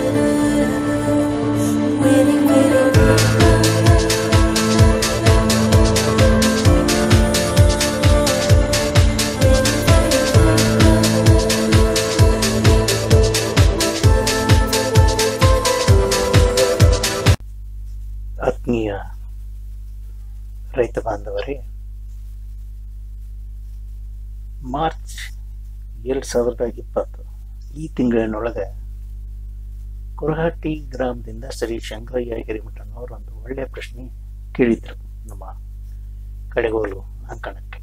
ಆತ್ಮೀಯ ರೈತ ಬಾಂಧವರೇ ಮಾರ್ಚ್ ಎರಡು ಸಾವಿರದ ಇಪ್ಪತ್ತು ಈ ತಿಂಗಳಿನೊಳಗೆ ಕುರಹಟ್ಟಿ ಗ್ರಾಮದಿಂದ ಶ್ರೀ ಶಂಕರಯ್ಯ ಹಿರಿಮಠನವರು ಒಂದು ಒಳ್ಳೆಯ ಪ್ರಶ್ನೆ ಕೇಳಿದ್ರು ನಮ್ಮ ಕಡೆಗೋಲು ಅಂಕಣಕ್ಕೆ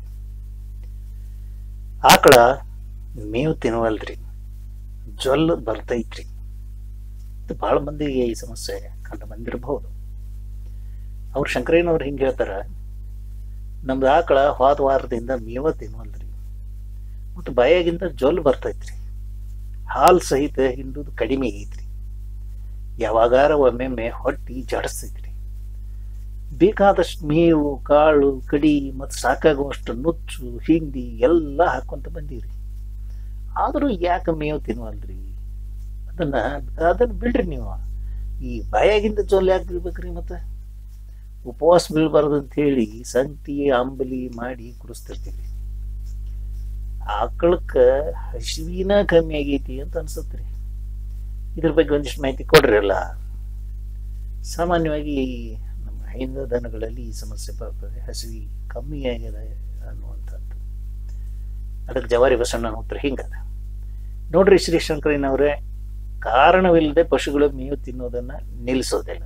ಆಕಳ ಮೇವು ತಿನ್ನುವಲ್ರಿ ಜೊಲ್ಲು ಬರ್ತೈತ್ರಿ ಇದು ಬಹಳ ಮಂದಿಗೆ ಈ ಸಮಸ್ಯೆ ಕಂಡು ಬಂದಿರಬಹುದು ಅವ್ರು ಶಂಕರಯ್ಯನವ್ರು ಹಿಂಗೆ ಹೇಳ್ತಾರ ನಮ್ದು ಆಕಳ ಹೋದ ವಾರದಿಂದ ಮೇವ ತಿನ್ವಲ್ರಿ ಮತ್ತು ಬಾಯಾಗಿಂದ ಜೊಲ್ ಬರ್ತೈತ್ರಿ ಹಾಲು ಸಹಿತ ಹಿಂಡುದು ಕಡಿಮೆ ಐತ್ರಿ ಯಾವಾಗಾರ ಒಮ್ಮೆಮ್ಮೆ ಹೊಟ್ಟಿ ಜಡಿಸ್ತೈತ್ರಿ ಬೇಕಾದಷ್ಟು ಮೇವು ಕಾಳು ಕಡಿ ಮತ್ತು ಸಾಕಾಗುವಷ್ಟು ನುಚ್ಚು ಹಿಂಡಿ ಎಲ್ಲ ಹಾಕೊಂತ ಬಂದೀವ್ರಿ ಆದರೂ ಯಾಕೆ ಮೇವು ತಿನ್ವಲ್ರಿ ಅದನ್ನ ಅದನ್ನ ಬಿಡ್ರಿ ನೀವು ಈ ಬಾಯಾಗಿಂದ ಜೊಲ್ ಯಾಕೆ ಬೀಳ್ಬೇಕ್ರಿ ಮತ್ತೆ ಉಪವಾಸ ಬೀಳ್ಬಾರ್ದು ಅಂತ ಹೇಳಿ ಸಂತಿ ಅಂಬಲಿ ಮಾಡಿ ಕುಡಿಸ್ತಿರ್ತೀವಿ ಆಕಳಕ್ಕ ಹಸಿವಿನ ಕಮ್ಮಿ ಆಗೈತಿ ಅಂತ ಅನ್ಸತ್ರಿ ಇದ್ರ ಬಗ್ಗೆ ಒಂದಿಷ್ಟು ಮಾಹಿತಿ ಕೊಡ್ರಿ ಅಲ್ಲ ಸಾಮಾನ್ಯವಾಗಿ ನಮ್ಮ ಹೈಂದ ದನಗಳಲ್ಲಿ ಈ ಸಮಸ್ಯೆ ಬರ್ತದೆ ಹಸಿವಿ ಕಮ್ಮಿ ಆಗ್ಯದ ಅನ್ನುವಂಥದ್ದು ಅದಕ್ಕೆ ಜವಾರಿ ಬಸಣ್ಣನ ಉತ್ತರ ಹಿಂಗದ ನೋಡ್ರಿ ಶ್ರೀ ಶಂಕರಯ್ಯನವರೇ ಕಾರಣವಿಲ್ಲದೆ ಪಶುಗಳು ಮೇವು ತಿನ್ನೋದನ್ನ ನಿಲ್ಲಿಸೋದಿಲ್ಲ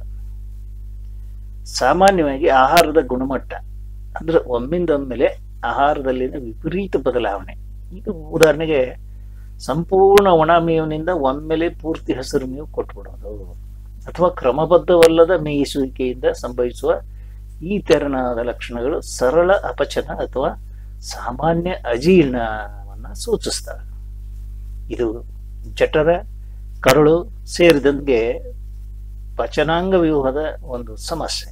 ಸಾಮಾನ್ಯವಾಗಿ ಆಹಾರದ ಗುಣಮಟ್ಟ ಅಂದ್ರೆ ಒಮ್ಮಿಂದೊಮ್ಮೆಲೆ ಆಹಾರದಲ್ಲಿನ ವಿಪರೀತ ಬದಲಾವಣೆ ಈಗ ಉದಾಹರಣೆಗೆ ಸಂಪೂರ್ಣ ಒಣ ಮೇವಿನಿಂದ ಒಮ್ಮೆಲೆ ಪೂರ್ತಿ ಹಸಿರು ಮೇವು ಕೊಟ್ಬಿಡೋದು ಅಥವಾ ಕ್ರಮಬದ್ಧವಲ್ಲದ ಮೇಯಿಸುವಿಕೆಯಿಂದ ಸಂಭವಿಸುವ ಈ ತೆರನಾದ ಲಕ್ಷಣಗಳು ಸರಳ ಅಪಚನ ಅಥವಾ ಸಾಮಾನ್ಯ ಅಜೀರ್ಣವನ್ನ ಸೂಚಿಸ್ತವೆ ಇದು ಜಠರ ಕರುಳು ಸೇರಿದಂಗೆ ಪಚನಾಂಗ ವ್ಯೂಹದ ಒಂದು ಸಮಸ್ಯೆ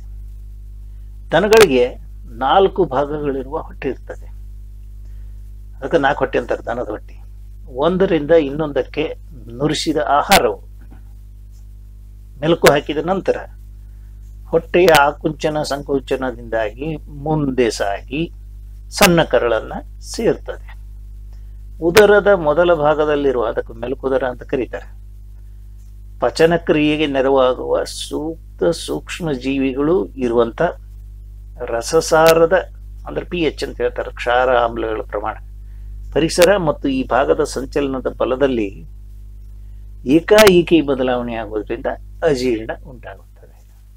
ದನಗಳಿಗೆ ನಾಲ್ಕು ಭಾಗಗಳಿರುವ ಹೊಟ್ಟೆ ಇರ್ತದೆ ಅದಕ್ಕೆ ನಾಲ್ಕು ಹೊಟ್ಟೆ ಅಂತಾರೆ ದನದ ಹೊಟ್ಟೆ ಒಂದರಿಂದ ಇನ್ನೊಂದಕ್ಕೆ ನುರಿಸಿದ ಆಹಾರವು ಮೆಲುಕು ಹಾಕಿದ ನಂತರ ಹೊಟ್ಟೆಯ ಆಕುಂಚನ ಸಂಕೋಚನದಿಂದಾಗಿ ಮುಂದೆ ಸಾಗಿ ಸಣ್ಣ ಕರಳನ್ನ ಸೇರ್ತದೆ ಉದರದ ಮೊದಲ ಭಾಗದಲ್ಲಿರುವ ಅದಕ್ಕೆ ಮೆಲುಕುದರ ಅಂತ ಕರೀತಾರೆ ಪಚನ ಕ್ರಿಯೆಗೆ ನೆರವಾಗುವ ಸೂಕ್ತ ಸೂಕ್ಷ್ಮ ಜೀವಿಗಳು ಇರುವಂತ ರಸಸಾರದ ಅಂದ್ರೆ ಪಿ ಎಚ್ ಅಂತ ಹೇಳ್ತಾರೆ ಕ್ಷಾರ ಆಮ್ಲಗಳ ಪ್ರಮಾಣ ಪರಿಸರ ಮತ್ತು ಈ ಭಾಗದ ಸಂಚಲನದ ಬಲದಲ್ಲಿ ಏಕಾಏಕಿ ಬದಲಾವಣೆ ಆಗೋದ್ರಿಂದ ಅಜೀರ್ಣ ಉಂಟಾಗುತ್ತದೆ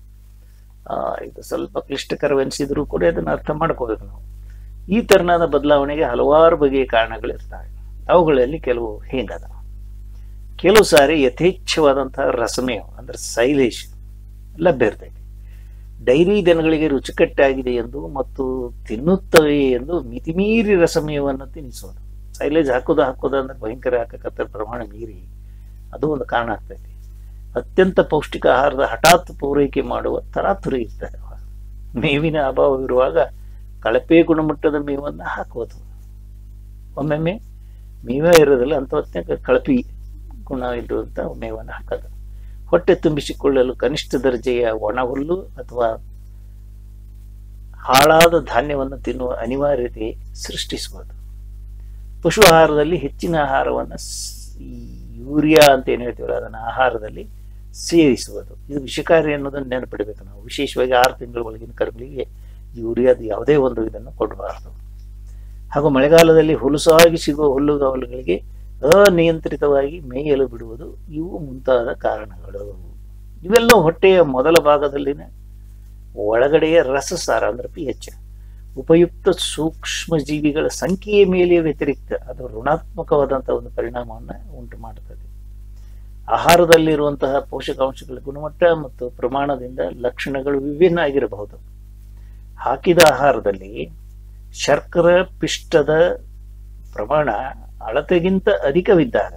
ಆ ಇದು ಸ್ವಲ್ಪ ಕ್ಲಿಷ್ಟಕರವೆನಿಸಿದ್ರು ಕೂಡ ಅದನ್ನು ಅರ್ಥ ಮಾಡ್ಕೋಬೇಕು ನಾವು ಈ ತೆರನಾದ ಬದಲಾವಣೆಗೆ ಹಲವಾರು ಬಗೆಯ ಕಾರಣಗಳಿರ್ತವೆ ಅವುಗಳಲ್ಲಿ ಕೆಲವು ಹೇಗದ ಕೆಲವು ಸಾರಿ ಯಥೇಚ್ಛವಾದಂತಹ ರಸಮೇವು ಅಂದ್ರೆ ಸೈಲೇಶ್ ಲಭ್ಯ ಇರ್ತೈತಿ ಡೈರಿ ದನಗಳಿಗೆ ರುಚಿಕಟ್ಟಾಗಿದೆ ಎಂದು ಮತ್ತು ತಿನ್ನುತ್ತವೆ ಎಂದು ಮಿತಿಮೀರಿ ರಸಮೇವನ್ನು ತಿನ್ನಿಸೋದು ಸೈಲೇಜ್ ಹಾಕೋದು ಹಾಕೋದು ಅಂದ್ರೆ ಭಯಂಕರ ಹಾಕಕತ್ತ ಪ್ರಮಾಣ ಮೀರಿ ಅದು ಒಂದು ಕಾರಣ ಆಗ್ತೈತಿ ಅತ್ಯಂತ ಪೌಷ್ಟಿಕ ಆಹಾರದ ಹಠಾತ್ ಪೂರೈಕೆ ಮಾಡುವ ತರಾತುರಿ ಇರ್ತದೆ ಮೇವಿನ ಅಭಾವವಿರುವಾಗ ಕಳಪೆ ಗುಣಮಟ್ಟದ ಮೇವನ್ನು ಹಾಕುವುದು ಒಮ್ಮೊಮ್ಮೆ ಮೇವೇ ಇರೋದಿಲ್ಲ ಅಂತ ಹೊತ್ತಿನಾಗ ಕಳಪಿ ಗುಣ ಇರುವಂತ ಮೇವನ್ನು ಹಾಕೋದು ಹೊಟ್ಟೆ ತುಂಬಿಸಿಕೊಳ್ಳಲು ಕನಿಷ್ಠ ದರ್ಜೆಯ ಒಣ ಹುಲ್ಲು ಅಥವಾ ಹಾಳಾದ ಧಾನ್ಯವನ್ನು ತಿನ್ನುವ ಅನಿವಾರ್ಯತೆ ಸೃಷ್ಟಿಸುವುದು ಪಶು ಆಹಾರದಲ್ಲಿ ಹೆಚ್ಚಿನ ಆಹಾರವನ್ನು ಯೂರಿಯಾ ಅಂತ ಏನು ಹೇಳ್ತೀವಲ್ಲ ಅದನ್ನು ಆಹಾರದಲ್ಲಿ ಸೇರಿಸುವುದು ಇದು ವಿಷಕಾರಿ ಅನ್ನೋದನ್ನು ನೆನಪಿಡಬೇಕು ನಾವು ವಿಶೇಷವಾಗಿ ಆರು ತಿಂಗಳ ಒಳಗಿನ ಕರುಗಳಿಗೆ ಯೂರಿಯಾದ ಯಾವುದೇ ಒಂದು ಇದನ್ನು ಕೊಡಬಾರದು ಹಾಗೂ ಮಳೆಗಾಲದಲ್ಲಿ ಹುಲುಸಾಗಿ ಸಿಗುವ ಹುಲ್ಲುಗಾವಲುಗಳಿಗೆ ಅನಿಯಂತ್ರಿತವಾಗಿ ಮೇಯಲು ಬಿಡುವುದು ಇವು ಮುಂತಾದ ಕಾರಣಗಳು ಇವೆಲ್ಲ ಹೊಟ್ಟೆಯ ಮೊದಲ ಭಾಗದಲ್ಲಿನ ಒಳಗಡೆಯ ರಸಸಾರ ಅಂದ್ರೆ ಪಿ ಎಚ್ ಉಪಯುಕ್ತ ಸೂಕ್ಷ್ಮ ಜೀವಿಗಳ ಸಂಖ್ಯೆಯ ಮೇಲೆ ವ್ಯತಿರಿಕ್ತ ಅದು ಋಣಾತ್ಮಕವಾದಂತಹ ಒಂದು ಪರಿಣಾಮವನ್ನು ಉಂಟು ಮಾಡುತ್ತದೆ ಆಹಾರದಲ್ಲಿರುವಂತಹ ಪೋಷಕಾಂಶಗಳ ಗುಣಮಟ್ಟ ಮತ್ತು ಪ್ರಮಾಣದಿಂದ ಲಕ್ಷಣಗಳು ವಿಭಿನ್ನ ಆಗಿರಬಹುದು ಹಾಕಿದ ಆಹಾರದಲ್ಲಿ ಶರ್ಕರ ಪಿಷ್ಟದ ಪ್ರಮಾಣ ಅಳತೆಗಿಂತ ಅಧಿಕವಿದ್ದಾಗ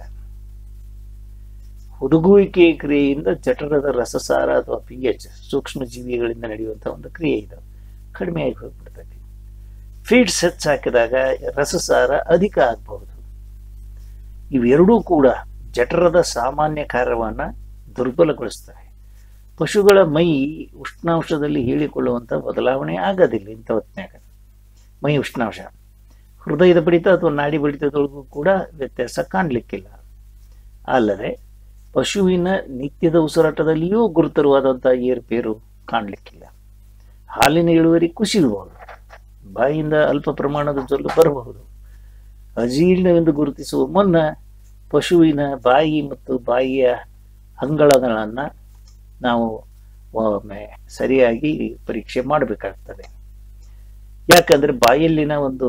ಹುದುಗುವಿಕೆ ಕ್ರಿಯೆಯಿಂದ ಜಠರದ ರಸಸಾರ ಅಥವಾ ಪಿ ಎಚ್ ಸೂಕ್ಷ್ಮ ಜೀವಿಗಳಿಂದ ನಡೆಯುವಂತಹ ಒಂದು ಕ್ರಿಯೆ ಇದು ಕಡಿಮೆಯಾಗಿ ಹೋಗ್ಬಿಡ್ತೈತಿ ಫೀಡ್ಸ್ ಹೆಚ್ಚಾಕಿದಾಗ ರಸಸಾರ ಅಧಿಕ ಆಗಬಹುದು ಇವೆರಡೂ ಕೂಡ ಜಠರದ ಸಾಮಾನ್ಯ ಕಾರ್ಯವನ್ನ ದುರ್ಬಲಗೊಳಿಸ್ತವೆ ಪಶುಗಳ ಮೈ ಉಷ್ಣಾಂಶದಲ್ಲಿ ಹೇಳಿಕೊಳ್ಳುವಂಥ ಬದಲಾವಣೆ ಆಗೋದಿಲ್ಲ ಇಂಥ ಹೊತ್ತಿನಾಗ ಮೈ ಉಷ್ಣಾಂಶ ಹೃದಯದ ಬಡಿತ ಅಥವಾ ನಾಡಿ ಬಡಿತದೊಳಗೂ ಕೂಡ ವ್ಯತ್ಯಾಸ ಕಾಣಲಿಕ್ಕಿಲ್ಲ ಅಲ್ಲದೆ ಪಶುವಿನ ನಿತ್ಯದ ಉಸಿರಾಟದಲ್ಲಿಯೂ ಗುರುತರವಾದಂಥ ಏರುಪೇರು ಕಾಣಲಿಕ್ಕಿಲ್ಲ ಹಾಲಿನ ಇಳುವರಿ ಕುಸಿಯಬಹುದು ಬಾಯಿಯಿಂದ ಅಲ್ಪ ಪ್ರಮಾಣದ ಜೊಲ್ಲು ಬರಬಹುದು ಅಜೀರ್ಣವೆಂದು ಗುರುತಿಸುವ ಮುನ್ನ ಪಶುವಿನ ಬಾಯಿ ಮತ್ತು ಬಾಯಿಯ ಅಂಗಳಗಳನ್ನು ನಾವು ಒಮ್ಮೆ ಸರಿಯಾಗಿ ಪರೀಕ್ಷೆ ಮಾಡಬೇಕಾಗ್ತದೆ ಯಾಕಂದ್ರೆ ಬಾಯಲ್ಲಿನ ಒಂದು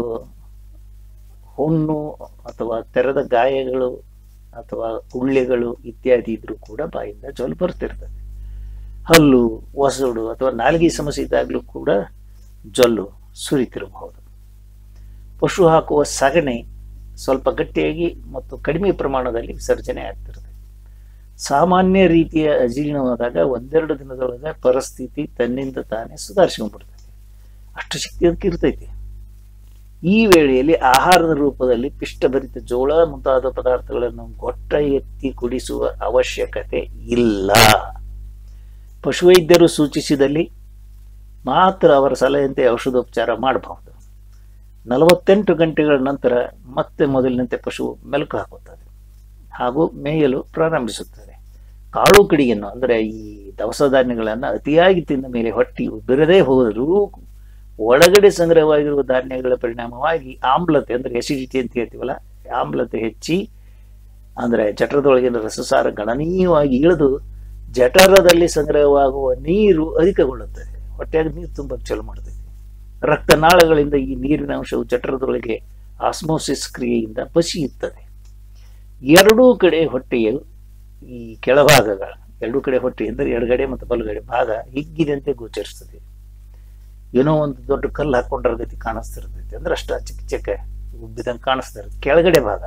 ಹುಣ್ಣು ಅಥವಾ ತೆರೆದ ಗಾಯಗಳು ಅಥವಾ ಉಳ್ಳೆಗಳು ಇತ್ಯಾದಿ ಇದ್ರೂ ಕೂಡ ಬಾಯಿಂದ ಜೊಲ್ ಬರ್ತಿರ್ತದೆ ಹಲ್ಲು ಒಸಡು ಅಥವಾ ನಾಲಿಗೆ ಸಮಸ್ಯೆ ಇದ್ದಾಗಲೂ ಕೂಡ ಜೊಲ್ಲು ಸುರಿತಿರಬಹುದು ಪಶು ಹಾಕುವ ಸಗಣಿ ಸ್ವಲ್ಪ ಗಟ್ಟಿಯಾಗಿ ಮತ್ತು ಕಡಿಮೆ ಪ್ರಮಾಣದಲ್ಲಿ ವಿಸರ್ಜನೆ ಆಗ್ತಿರ್ತದೆ ಸಾಮಾನ್ಯ ರೀತಿಯ ಅಜೀರ್ಣವಾದಾಗ ಒಂದೆರಡು ದಿನದೊಳಗೆ ಪರಿಸ್ಥಿತಿ ತನ್ನಿಂದ ತಾನೇ ಸುಧಾರಿಸ್ಕೊಂಡ್ಬಿಡ್ತದೆ ಅಷ್ಟು ಶಕ್ತಿ ಅದಕ್ಕೆ ಇರ್ತೈತಿ ಈ ವೇಳೆಯಲ್ಲಿ ಆಹಾರದ ರೂಪದಲ್ಲಿ ಪಿಷ್ಟಭರಿತ ಜೋಳ ಮುಂತಾದ ಪದಾರ್ಥಗಳನ್ನು ಗೊಟ್ಟ ಎತ್ತಿ ಕುಡಿಸುವ ಅವಶ್ಯಕತೆ ಇಲ್ಲ ಪಶುವೈದ್ಯರು ಸೂಚಿಸಿದಲ್ಲಿ ಮಾತ್ರ ಅವರ ಸಲಹೆಯಂತೆ ಔಷಧೋಪಚಾರ ಮಾಡಬಹುದು ನಲವತ್ತೆಂಟು ಗಂಟೆಗಳ ನಂತರ ಮತ್ತೆ ಮೊದಲಿನಂತೆ ಪಶು ಮೆಲುಕು ಹಾಕುತ್ತದೆ ಹಾಗೂ ಮೇಯಲು ಪ್ರಾರಂಭಿಸುತ್ತದೆ ಕಾಳು ಕಡಿಯನ್ನು ಅಂದರೆ ಈ ದವಸ ಧಾನ್ಯಗಳನ್ನು ಅತಿಯಾಗಿ ತಿಂದ ಮೇಲೆ ಹೊಟ್ಟಿ ಬಿರದೇ ಹೋದರೂ ಒಳಗಡೆ ಸಂಗ್ರಹವಾಗಿರುವ ಧಾನ್ಯಗಳ ಪರಿಣಾಮವಾಗಿ ಆಮ್ಲತೆ ಅಂದರೆ ಎಸಿಡಿಟಿ ಅಂತ ಹೇಳ್ತೀವಲ್ಲ ಆಮ್ಲತೆ ಹೆಚ್ಚಿ ಅಂದರೆ ಜಠರದೊಳಗಿನ ರಸಸಾರ ಗಣನೀಯವಾಗಿ ಇಳಿದು ಜಠರದಲ್ಲಿ ಸಂಗ್ರಹವಾಗುವ ನೀರು ಅಧಿಕಗೊಳ್ಳುತ್ತದೆ ಹೊಟ್ಟೆಯಾಗ ನೀರು ತುಂಬ ಚಲೋ ಮಾಡ್ತೈತಿ ರಕ್ತನಾಳಗಳಿಂದ ಈ ನೀರಿನ ಅಂಶವು ಜಠರದೊಳಗೆ ಆಸ್ಮೋಸಿಸ್ ಕ್ರಿಯೆಯಿಂದ ಬಸಿಯುತ್ತದೆ ಎರಡೂ ಕಡೆ ಹೊಟ್ಟೆಯು ಈ ಕೆಳಭಾಗಗಳ ಎರಡೂ ಕಡೆ ಹೊಟ್ಟೆ ಎಂದರೆ ಎಡಗಡೆ ಮತ್ತು ಬಲಗಡೆ ಭಾಗ ಹಿಗ್ಗಿದಂತೆ ಗೋಚರಿಸ್ತದೆ ಏನೋ ಒಂದು ದೊಡ್ಡ ಕಲ್ಲು ಹಾಕೊಂಡ್ರ ಗತಿ ಕಾಣಿಸ್ತಿರ್ತೈತಿ ಅಂದ್ರೆ ಅಷ್ಟ ಚಿಕ್ಕ ಚಿಕ್ಕ ಉಬ್ಬಿದಂಗೆ ಕಾಣಿಸ್ತಿರುತ್ತೆ ಕೆಳಗಡೆ ಭಾಗ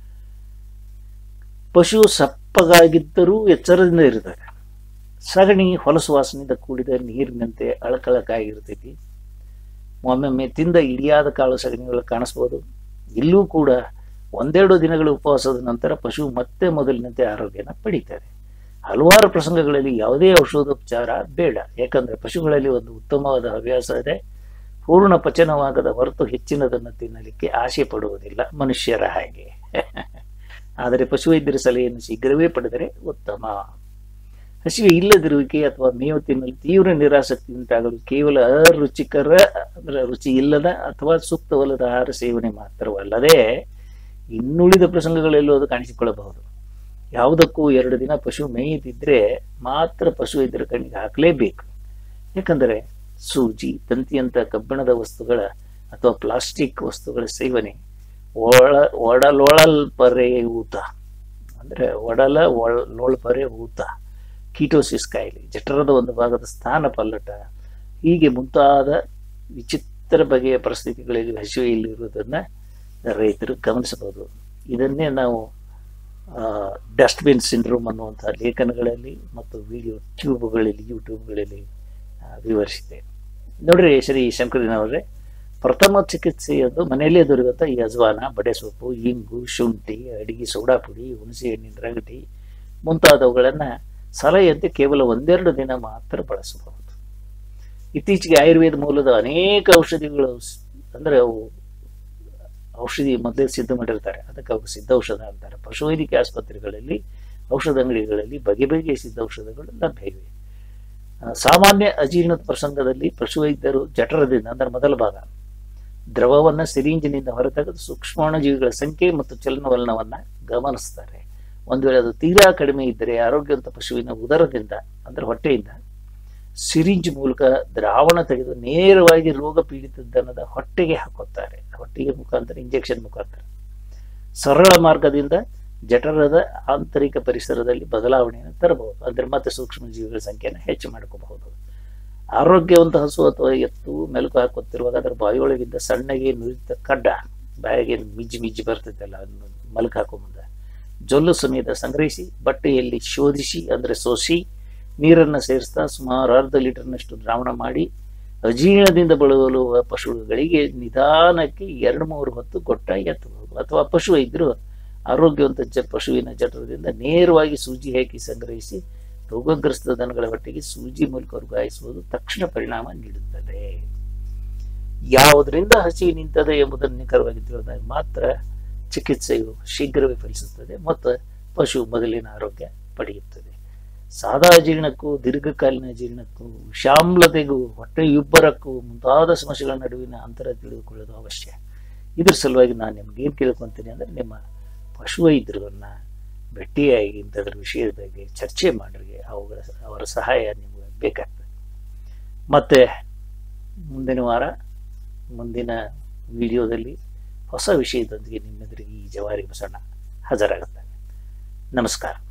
ಪಶು ಸಪ್ಪಗಾಗಿದ್ದರೂ ಎಚ್ಚರದಿಂದ ಇರ್ತಾರೆ ಸಗಣಿ ಹೊಲಸು ವಾಸನೆಯಿಂದ ಕೂಡಿದ ನೀರಿನಂತೆ ಅಳಕಳಕಾಗಿರ್ತೈತಿ ಒಮ್ಮೊಮ್ಮೆ ತಿಂದ ಇಡಿಯಾದ ಕಾಳು ಸಗಣಿಗಳು ಕಾಣಿಸ್ಬೋದು ಇಲ್ಲೂ ಕೂಡ ಒಂದೆರಡು ದಿನಗಳ ಉಪವಾಸದ ನಂತರ ಪಶು ಮತ್ತೆ ಮೊದಲಿನಂತೆ ಆರೋಗ್ಯನ ಪಡೀತಾರೆ ಹಲವಾರು ಪ್ರಸಂಗಗಳಲ್ಲಿ ಯಾವುದೇ ಔಷಧೋಪಚಾರ ಬೇಡ ಯಾಕಂದ್ರೆ ಪಶುಗಳಲ್ಲಿ ಒಂದು ಉತ್ತಮವಾದ ಹವ್ಯಾಸ ಇದೆ ಪೂರ್ಣ ಪಚನವಾಗದ ಹೊರತು ಹೆಚ್ಚಿನದನ್ನು ತಿನ್ನಲಿಕ್ಕೆ ಆಸೆ ಪಡುವುದಿಲ್ಲ ಮನುಷ್ಯರ ಹಾಗೆ ಆದರೆ ಪಶುವೈದ್ಯರ ಸಲಹೆಯನ್ನು ಶೀಘ್ರವೇ ಪಡೆದರೆ ಉತ್ತಮ ಹಸಿವೆ ಇಲ್ಲದಿರುವಿಕೆ ಅಥವಾ ಮೇವು ತಿನ್ನಲು ತೀವ್ರ ನಿರಾಸಕ್ತಿ ಉಂಟಾಗಲು ಕೇವಲ ಅರುಚಿಕರ ಅಂದ್ರೆ ರುಚಿ ಇಲ್ಲದ ಅಥವಾ ಸೂಕ್ತವಲ್ಲದ ಆಹಾರ ಸೇವನೆ ಮಾತ್ರವಲ್ಲದೆ ಇನ್ನುಳಿದ ಪ್ರಸಂಗಗಳಲ್ಲೂ ಅದು ಕಾಣಿಸಿಕೊಳ್ಳಬಹುದು ಯಾವುದಕ್ಕೂ ಎರಡು ದಿನ ಪಶು ಮೇಯದಿದ್ರೆ ಮಾತ್ರ ಪಶು ಇದ್ರ ಕಣ್ಣಿಗೆ ಹಾಕಲೇಬೇಕು ಯಾಕಂದರೆ ಸೂಜಿ ತಂತಿಯಂಥ ಕಬ್ಬಿಣದ ವಸ್ತುಗಳ ಅಥವಾ ಪ್ಲಾಸ್ಟಿಕ್ ವಸ್ತುಗಳ ಸೇವನೆ ಒಳ ಒಡಲೊಳಲ್ಪರೆ ಊತ ಅಂದರೆ ಒಡಲ ಒಳ ಲೋಳ್ಪರೆ ಊತ ಕೀಟೋಸಿಸ್ ಕಾಯಿಲೆ ಜಠರದ ಒಂದು ಭಾಗದ ಸ್ಥಾನ ಪಲ್ಲಟ ಹೀಗೆ ಮುಂತಾದ ವಿಚಿತ್ರ ಬಗೆಯ ಪರಿಸ್ಥಿತಿಗಳಲ್ಲಿ ಹಸಿವೆಯಲ್ಲಿರುವುದನ್ನು ರೈತರು ಗಮನಿಸಬಹುದು ಇದನ್ನೇ ನಾವು ಡಸ್ಟ್ಬಿನ್ ಸಿಂಡ್ರೋಮ್ ಅನ್ನುವಂಥ ಲೇಖನಗಳಲ್ಲಿ ಮತ್ತು ವಿಡಿಯೋ ಟ್ಯೂಬ್ಗಳಲ್ಲಿ ಯೂಟ್ಯೂಬ್ಗಳಲ್ಲಿ ಆ, ವಿವರಿಸಿದೆ ನೋಡ್ರಿ ಶ್ರೀ ಶಂಕರನವರೇ ಪ್ರಥಮ ಚಿಕಿತ್ಸೆಯದು ಮನೆಯಲ್ಲೇ ದೊರೆಯುವಂಥ ಈ ಅಜ್ವಾನ ಬಡೆ ಸೊಪ್ಪು ಇಂಗು ಶುಂಠಿ ಅಡಿಗೆ ಸೋಡಾ ಪುಡಿ ಹುಣಸೆ ಹಣ್ಣಿನ ರಗಟಿ ಮುಂತಾದವುಗಳನ್ನು ಸಲಹೆಯಂತೆ ಕೇವಲ ಒಂದೆರಡು ದಿನ ಮಾತ್ರ ಬಳಸಬಹುದು ಇತ್ತೀಚೆಗೆ ಆಯುರ್ವೇದ ಮೂಲದ ಅನೇಕ ಔಷಧಿಗಳು ಸ್- ಅಂದ್ರೆ ಅವು ಔಷಧಿ ಮೊದಲೇ ಸಿದ್ಧ ಮಾಡಿರ್ತಾರೆ ಅದಕ್ಕೆ ಅವು ಸಿದ್ಧ ಔಷಧ ಅಂತಾರೆ ಪಶುವೈದ್ಯಕೀಯ ಆಸ್ಪತ್ರೆಗಳಲ್ಲಿ ಔಷಧ ಅಂಗಡಿಗಳಲ್ಲಿ ಬಗೆ ಬಗೆಯ ಸಿದ್ಧ ಔಷಧಗಳು ಲಭ್ಯ ಇವೆ ಆ, ಸಾಮಾನ್ಯ ಅಜೀರ್ಣದ ಪ್ರಸಂಗದಲ್ಲಿ ಪಶುವೈದ್ಯರು ಜಠರದಿಂದ ಅಂದ್ರೆ ಮೊದಲ ಭಾಗ ದ್ರವವನ್ನು ಸಿರಿಂಜಿನಿಂದ ಹೊರತೆಗೆದು ಸೂಕ್ಷ್ಮಾಣುಜೀವಿಗಳ ಸಂಖ್ಯೆ ಮತ್ತು ಚಲನವಲನವನ್ನ ಗಮನಿಸ್ತಾರೆ ಒಂದು ವೇಳೆ ಅದು ತೀರಾ ಕಡಿಮೆ ಇದ್ದರೆ ಆರೋಗ್ಯವಂತ ಪಶುವಿನ ಉದರದಿಂದ ಅಂದ್ರೆ ಹೊಟ್ಟೆಯಿಂದ ಸಿರಿಂಜ್ ಮೂಲಕ ದ್ರಾವಣ ತೆಗೆದು ನೇರವಾಗಿ ರೋಗ ಪೀಡಿತ ದನದ ಹೊಟ್ಟೆಗೆ ಹಾಕುತ್ತಾರೆ ಹೊಟ್ಟೆಗೆ ಮುಖಾಂತರ ಇಂಜೆಕ್ಷನ್ ಮುಖಾಂತರ ಸರಳ ಮಾರ್ಗದಿಂದ ಜಠರದ ಆಂತರಿಕ ಪರಿಸರದಲ್ಲಿ ಬದಲಾವಣೆಯನ್ನು ತರಬಹುದು ಅಂದ್ರೆ ಮತ್ತೆ ಸೂಕ್ಷ್ಮ ಜೀವಿಗಳ ಸಂಖ್ಯೆಯನ್ನು ಹೆಚ್ಚು ಮಾಡ್ಕೋಬಹುದು ಆರೋಗ್ಯವಂತ ಹಸು ಅಥವಾ ಎತ್ತು ಮೆಲುಕು ಹಾಕುತ್ತಿರುವಾಗ ಅದರ ಬಾಯಿಯೊಳಗಿಂದ ಸಣ್ಣಗೆ ನುರಿತ ಕಡ್ಡ ಬಾಯಿಗೆ ಮಿಜ್ಜಿ ಮಿಜ್ಜಿ ಬರ್ತೈತಲ್ಲ ಅದನ್ನು ಮಲಕು ಹಾಕೋ ಮುಂದೆ ಜೊಲ್ಲು ಸಮೇತ ಸಂಗ್ರಹಿಸಿ ಬಟ್ಟೆಯಲ್ಲಿ ಶೋಧಿಸಿ ಅಂದ್ರೆ ಸೋಸಿ ನೀರನ್ನು ಸೇರಿಸ್ತಾ ಸುಮಾರು ಅರ್ಧ ಲೀಟರ್ನಷ್ಟು ದ್ರಾವಣ ಮಾಡಿ ಅಜೀರ್ಣದಿಂದ ಬಳಲುವ ಪಶುಗಳಿಗೆ ನಿಧಾನಕ್ಕೆ ಎರಡು ಮೂರು ಹೊತ್ತು ಗೊಟ್ಟ ಎತ್ತಬಹುದು ಅಥವಾ ಪಶು ಇದ್ರು ಆರೋಗ್ಯವಂತ ಜ ಪಶುವಿನ ಜಠರದಿಂದ ನೇರವಾಗಿ ಸೂಜಿ ಹಾಕಿ ಸಂಗ್ರಹಿಸಿ ರೋಗಗ್ರಸ್ತ ದನಗಳ ಹೊಟ್ಟೆಗೆ ಸೂಜಿ ಮೂಲಕ ವರ್ಗಾಯಿಸುವುದು ತಕ್ಷಣ ಪರಿಣಾಮ ನೀಡುತ್ತದೆ ಯಾವುದರಿಂದ ಹಸಿವು ನಿಂತದೆ ಎಂಬುದನ್ನು ನಿಖರವಾಗಿ ತಿಳಿದಾಗ ಮಾತ್ರ ಚಿಕಿತ್ಸೆಯು ಶೀಘ್ರವೇ ಫಲಿಸುತ್ತದೆ ಮತ್ತು ಪಶು ಮೊದಲಿನ ಆರೋಗ್ಯ ಪಡೆಯುತ್ತದೆ ಸಾದಾ ಜೀರ್ಣಕ್ಕೂ ದೀರ್ಘಕಾಲೀನ ಜೀರ್ಣಕ್ಕೂ ವಿಷಾಮ್ಲತೆಗೂ ಹೊಟ್ಟೆಯುಬ್ಬರಕ್ಕೂ ಮುಂತಾದ ಸಮಸ್ಯೆಗಳ ನಡುವಿನ ಅಂತರ ತಿಳಿದುಕೊಳ್ಳೋದು ಅವಶ್ಯ ಇದ್ರ ಸಲುವಾಗಿ ನಾನು ನಿಮ್ಗೆ ಏನು ಕೇಳ್ಕೊಂತೀನಿ ಅಂದ್ರೆ ನಿಮ್ಮ ಪಶುವೈದ್ಯರನ್ನ ಭೇಟಿಯಾಗಿ ಇಂಥದ್ರ ವಿಷಯದ ಬಗ್ಗೆ ಚರ್ಚೆ ಮಾಡ್ರಿ ಅವುಗಳ ಅವರ ಸಹಾಯ ನಿಮಗೆ ಬೇಕಾಗ್ತದೆ ಮತ್ತೆ ಮುಂದಿನ ವಾರ ಮುಂದಿನ ವಿಡಿಯೋದಲ್ಲಿ ಹೊಸ ವಿಷಯದೊಂದಿಗೆ ನಿಮ್ಮೆದುರಿಗೆ ಈ ಜವಾರಿ ಬಸಣ್ಣ ಹಾಜರಾಗುತ್ತಾನೆ ನಮಸ್ಕಾರ